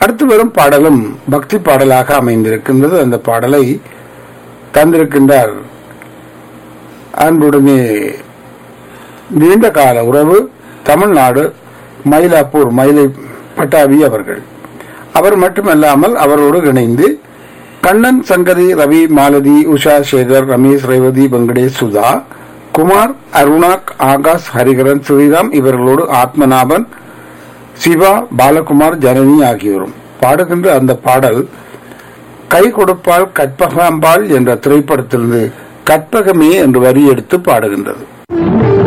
அடுத்து வரும் பாடலும் பக்தி பாடலாக அமைந்திருக்கின்றது அந்த பாடலை தந்திருக்கின்றார் அன்புடனே நீண்ட கால உறவு தமிழ்நாடு மயிலாப்பூர் மயிலை பட்டாபி அவர்கள் அவர் மட்டுமல்லாமல் அவரோடு இணைந்து கண்ணன் சங்கரி ரவி மாலதி உஷா சேகர் ரமேஷ் ரேவதி வெங்கடேஷ் சுதா குமார் அருணாக் ஆகாஷ் ஹரிகரன் ஸ்ரீராம் இவர்களோடு ஆத்மநாபன் சிவா பாலகுமார் ஜனனி ஆகியோரும் பாடுகின்ற அந்த பாடல் கை கொடுப்பால் கற்பகாம்பாள் என்ற திரைப்படத்திலிருந்து கற்பகமே என்று வரி எடுத்து பாடுகின்றது